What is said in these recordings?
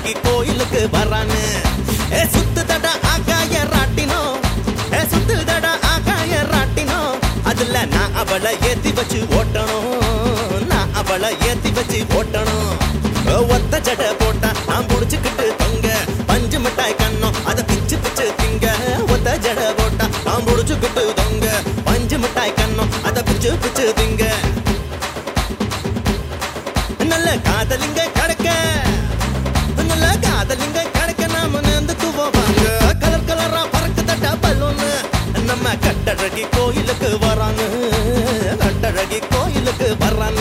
கட்டழகி கோயிலுக்கு வரான்னு ஏ சுத்து தட ஆகாய ராட்டினோ ஏ சுத்து தட ஆகாய ராட்டினோ அதுல நான் அவளை ஏத்தி வச்சு ஓட்டணும் நான் அவளை ஏத்தி வச்சு ஓட்டணும் ஓ, ஒத்த ஜட போட்டா நான் புடிச்சுக்கிட்டு தொங்க பஞ்சு மிட்டாய் கண்ணம் அதை பிச்சு பிச்சு திங்க ஒத்த ஜட போட்டா நான் புடிச்சுக்கிட்டு தொங்க பஞ்சு மிட்டாய் கண்ணம் அதை பிச்சு பிச்சு திங்க நல்ல காதலிங்க கடக்க நல்ல காதலிங்க கடக்க நாம நேர்ந்துக்குவோம் வாங்க கலர் கலரா பறக்கு தட்டா பலூனு நம்ம கட்டழகி கோயிலுக்கு வராங்க கட்டழகி கோயிலுக்கு வர்றாங்க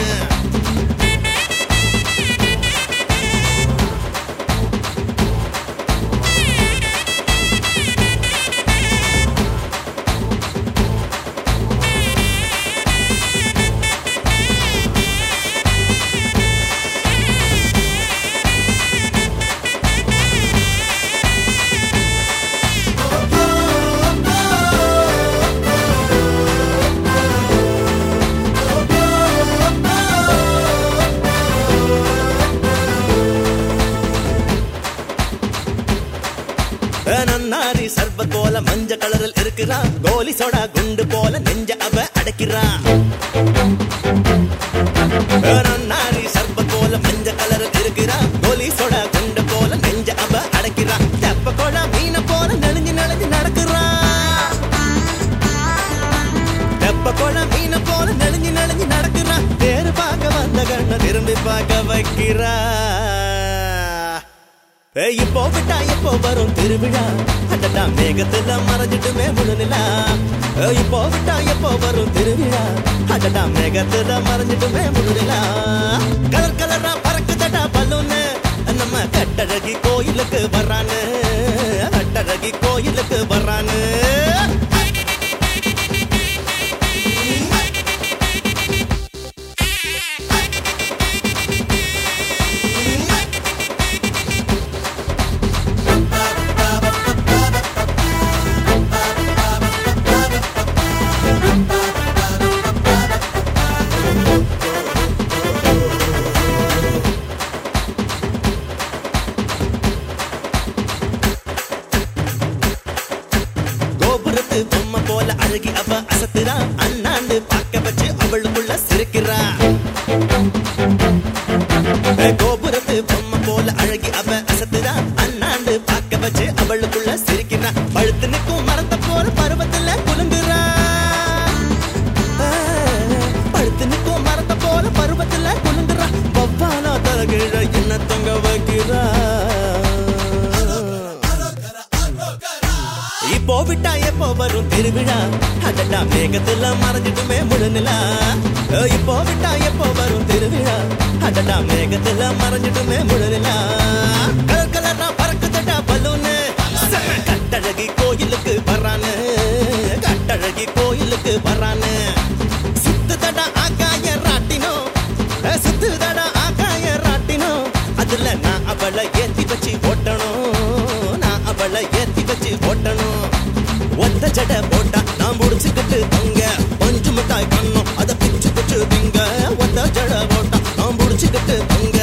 நன்னாரி சர்வ கோல மஞ்ச கலரில் இருக்கிறா கோலி சோடா குண்டு போல நெஞ்ச அவ அடைக்கிறா நன்னாரி சர்வ கோல மஞ்ச கலரில் இருக்கிறா கோலி சோடா குண்டு போல நெஞ்ச அவ அடைக்கிறா தெப்ப கோடா மீன போல நெளிஞ்சு நெளிஞ்சு நடக்கிறா தெப்ப கோடா மீன போல நெளிஞ்சு நெளிஞ்சு நடக்கிறா தேர் பார்க்க வந்த கண்ண திரும்பி பார்க்க வைக்கிறா ஏய், இப்போ விட்டா எப்போ வரும் திருவிழா அடடா மேகத்துல மறைஞ்சிட்டுமே முழுநிலா ஏய், இப்போ விட்டா எப்போ வரும் திருவிழா அடடா மேகத்துல மறைஞ்சிட்டுமே முழுநிலா கலர் கலரா பறக்குதடா பலூனு நம்ம கட்டழகி கோயிலுக்கு வர்றானு கட்டழகி கோயிலுக்கு வர்றானு கோபுரத்து பொம்மை போல அழகி அவ அசத்துறா அண்ணாண்டு பார்க்க வச்சு அவளுக்குள்ள சிரிக்கிறா ஏ, கோபுரத்து பொம்மை போல அழகி அவ அசத்துறா அண்ணாண்டு பார்க்க வச்சு அவளுக்குள்ள சிரிக்கிறா பழுத்து நிற்கும் மரத்தை போல பருவத்துல குலுங்குறா ஆ, பழுத்து நிற்கும் மரத்தை போல பருவத்துல குலுங்குறா வவ்வாலா தலகிழ என்ன தொங்க வைக்கிறா இப்போ விட்டா எப்போ வரும் திருவிழா அடடா மேகத்துல மறைஞ்சிட்டுமே முழுநிலா ஏய், இப்போ விட்டா எப்போ வரும் திருவிழா அடடா மேகத்துல மறைஞ்சிட்டுமே முழுநிலா கலர் கலரா பறக்குதடா பலூனு செம்ம கட்டழகி கோயிலுக்கு வர்றானு கட்டழகி கோயிலுக்கு வர்றானு சுத்துதடா ஆகாய ராட்டினோ ஏய், சுத்துதடா ஆகாய ராட்டினோ அதுல நான் அவளை ஏத்தி வச்சு ஓட்டணும் நான் அவளை ஏத்தி வச்சு ஓட்டணும் ஒத்த ஜட போட்டா நான் முடிச்சுக்கிட்டு தொங்க பஞ்சு மிட்டாய் கண்ணும் அதை பிச்சு பிச்சு திங்க ஒத்த ஜட போட்டா நான் முடிச்சுக்கிட்டு தொங்க